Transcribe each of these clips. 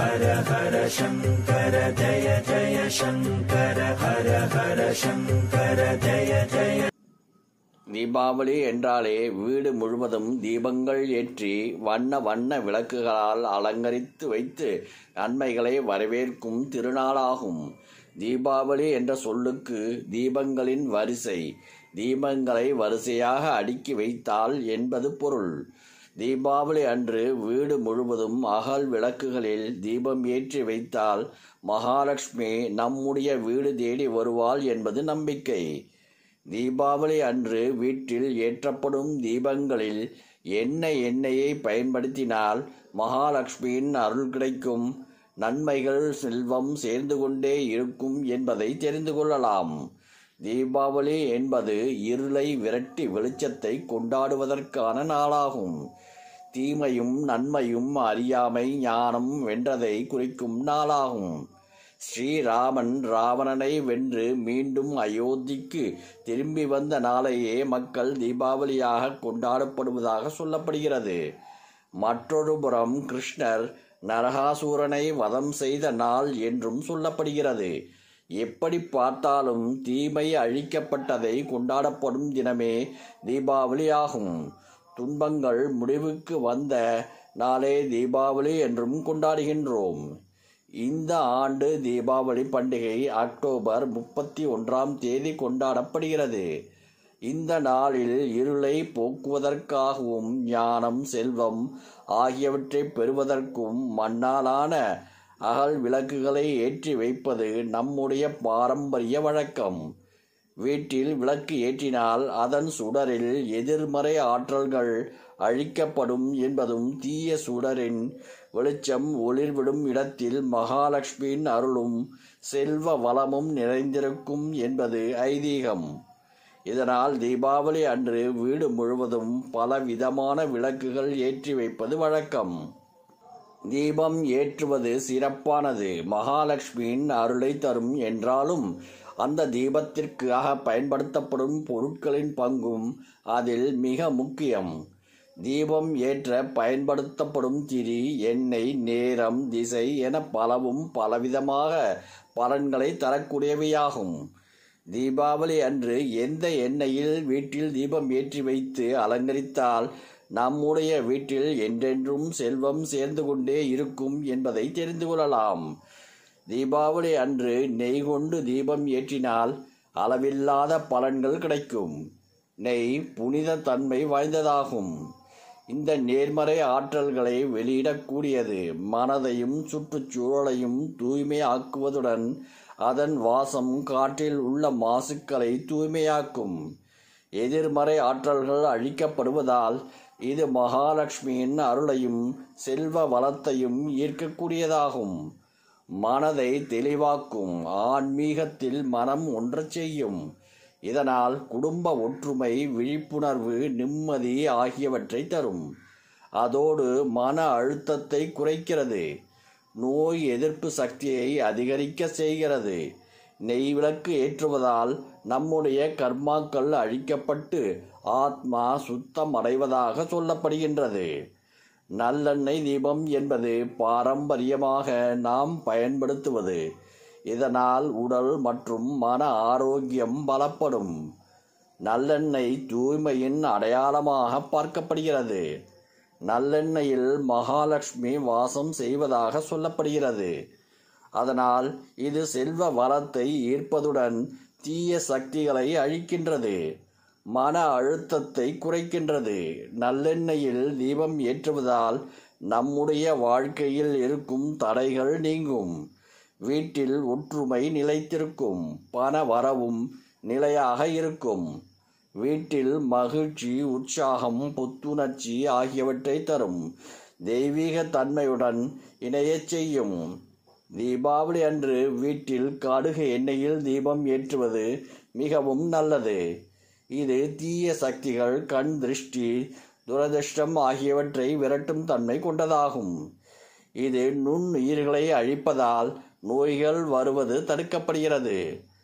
ஹர ஹர சங்கர ஜய ஜய சங்கர ஹர ஹர சங்கர ஜய ஜய தீபாவளி என்றாலே வீடு முழுவதும் தீபங்கள் ஏற்றி வண்ண வண்ண விளக்குகளால் அலங்கரித்து வைத்து நன்மைகளை வரவேற்கும் திருநாளாகும் தீபாவளி என்ற சொல்லுக்கு தீபங்களின் வரிசை தீபங்களை வரிசையாக அடுக்கி வைத்தால் என்பது பொருள் தீபாவளி அன்று வீடு முழுவதும் அகல் விளக்குகளில் தீபம் ஏற்றி வைத்தால் மகாலட்சுமி நம்முடைய வீடு தேடி வருவாள் என்பது நம்பிக்கை தீபாவளி அன்று வீட்டில் ஏற்றப்படும் தீபங்களில் என்ன எண்ணெயை பயன்படுத்தினால் மகாலட்சுமியின் அருள் கிடைக்கும் நன்மைகள் செல்வம் சேர்ந்து கொண்டே இருக்கும் என்பதை தெரிந்து கொள்ளலாம் தீபாவளி என்பது இருளை விரட்டி வெளிச்சத்தை கொண்டாடுவதற்கான நாளாகும் தீமையும் நன்மையும் அறியாமை ஞானம் வென்றதை குறிக்கும் நாளாகும் ஸ்ரீராமன் ராவணனை வென்று மீண்டும் அயோத்திக்கு திரும்பி வந்த நாளையே மக்கள் தீபாவளியாக கொண்டாடப்படுவதாக சொல்லப்படுகிறது மற்றொரு புறம் கிருஷ்ணர் நரகாசூரனை வதம் செய்த நாள் என்றும் சொல்லப்படுகிறது எப்படி பார்த்தாலும் தீமை அழிக்கப்பட்டதை கொண்டாடப்படும் தினமே தீபாவளி ஆகும் துன்பங்கள் முடிவுக்கு வந்த நாளே தீபாவளி என்றும் கொண்டாடுகின்றோம் இந்த ஆண்டு தீபாவளி பண்டிகை அக்டோபர் முப்பத்தி ஒன்றாம் தேதி கொண்டாடப்படுகிறது இந்த நாளில் இருளை போக்குவதற்காகவும் ஞானம் செல்வம் ஆகியவற்றை பெறுவதற்கும் மண்ணாலான அகல் விளக்குகளை ஏற்றி வைப்பது நம்முடைய பாரம்பரிய வழக்கம் வீட்டில் விளக்கு ஏற்றினால் அதன் சுடரில் எதிர்மறை ஆற்றல்கள் அழிக்கப்படும் என்பதும் தீய சுடரின் வெளிச்சம் ஒளிர்விடும் இடத்தில் மகாலட்சுமியின் அருளும் செல்வ வளமும் நிறைந்திருக்கும் என்பது ஐதீகம் இதனால் தீபாவளி அன்று வீடு முழுவதும் பல விதமான விளக்குகள் ஏற்றி வைப்பது வழக்கம் தீபம் ஏற்றுவது சிறப்பானது மகாலட்சுமியின் அருளை தரும் என்றாலும் அந்த தீபத்திற்காக பயன்படுத்தப்படும் பொருட்களின் பங்கும் அதில் மிக முக்கியம் தீபம் ஏற்ற பயன்படுத்தப்படும் திரி எண்ணெய் நேரம் திசை என பலவும் பலவிதமாக பலன்களை தரக்கூடியவையாகும் தீபாவளி அன்று எந்த எண்ணெயில் வீட்டில் தீபம் ஏற்றி வைத்து அலங்கரித்தால் நம்முடைய வீட்டில் என்றென்றும் செல்வம் சேர்ந்து கொண்டே இருக்கும் என்பதை தெரிந்து கொள்ளலாம் தீபாவளி அன்று நெய் கொண்டு தீபம் ஏற்றினால் அளவில்லாத பலன்கள் கிடைக்கும் நெய் புனித தன்மை வாய்ந்ததாகும் இந்த நேர்மறை ஆற்றல்களை வெளியிடக்கூடியது மனதையும் சுற்றுச்சூழலையும் தூய்மையாக்குவதுடன் அதன் வாசம் காற்றில் உள்ள மாசுக்களை தூய்மையாக்கும் எதிர்மறை ஆற்றல்கள் அழிக்கப்படுவதால் இது மகாலட்சுமியின் அருளையும் செல்வ வளத்தையும் ஈர்க்கக்கூடியதாகும் மனதை தெளிவாக்கும் ஆன்மீகத்தில் மனம் ஒன்றச் செய்யும் இதனால் குடும்ப ஒற்றுமை விழிப்புணர்வு நிம்மதி ஆகியவற்றை தரும் அதோடு மன அழுத்தத்தை குறைக்கிறது நோய் எதிர்ப்பு சக்தியை அதிகரிக்க செய்கிறது நெய் விளக்கு ஏற்றுவதால் நம்முடைய கர்மாக்கள் அழிக்கப்பட்டு ஆத்மா சுத்தம் அடைவதாக சொல்லப்படுகின்றது நல்லெண்ணெய் தீபம் என்பது பாரம்பரியமாக நாம் பயன்படுத்துவது இதனால் உடல் மற்றும் மன ஆரோக்கியம் பலப்படும் நல்லெண்ணெய் தூய்மையின் அடையாளமாக பார்க்கப்படுகிறது நல்லெண்ணெயில் மகாலட்சுமி வாசம் செய்வதாக சொல்லப்படுகிறது அதனால் இது செல்வ வளத்தை ஈர்ப்பதுடன் தீய சக்திகளை அழிக்கின்றது மன அழுத்தத்தை குறைக்கின்றது நல்லெண்ணெயில் தீபம் ஏற்றுவதால் நம்முடைய வாழ்க்கையில் இருக்கும் தடைகள் நீங்கும் வீட்டில் ஒற்றுமை நிலைத்திருக்கும் பண வரவும் நிலையாக இருக்கும் வீட்டில் மகிழ்ச்சி உற்சாகம் புத்துணர்ச்சி ஆகியவற்றை தரும் தெய்வீக தன்மையுடன் இணையச் செய்யும் தீபாவளி அன்று வீட்டில் கடுகு எண்ணெயில் தீபம் ஏற்றுவது மிகவும் நல்லது இது தீய சக்திகள் கண் திருஷ்டி துரதிர்ஷ்டம் ஆகியவற்றை விரட்டும் தன்மை கொண்டதாகும் இது நுண்ணுயிர்களை அழிப்பதால் நோய்கள் வருவது தடுக்கப்படுகிறது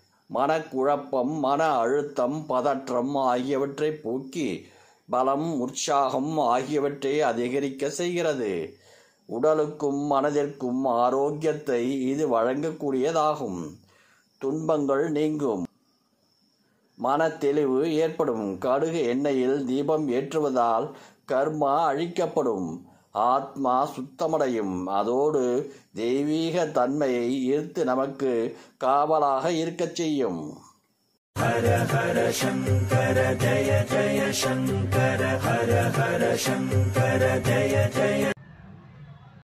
மனக்குழப்பம் மன அழுத்தம் பதற்றம் ஆகியவற்றை போக்கி பலம் உற்சாகம் ஆகியவற்றை அதிகரிக்க செய்கிறது உடலுக்கும் மனதிற்கும் ஆரோக்கியத்தை இது வழங்கக்கூடியதாகும் துன்பங்கள் நீங்கும் மன தெளிவு ஏற்படும் கடுகு எண்ணெயில் தீபம் ஏற்றுவதால் கர்மா அழிக்கப்படும் ஆத்மா சுத்தமடையும் அதோடு தெய்வீக தன்மையை ஈர்த்து நமக்கு காவலாக இருக்கச் செய்யும் हर हर शङ्कर जय जय शङ्कर हर हर शङ्कर जय जय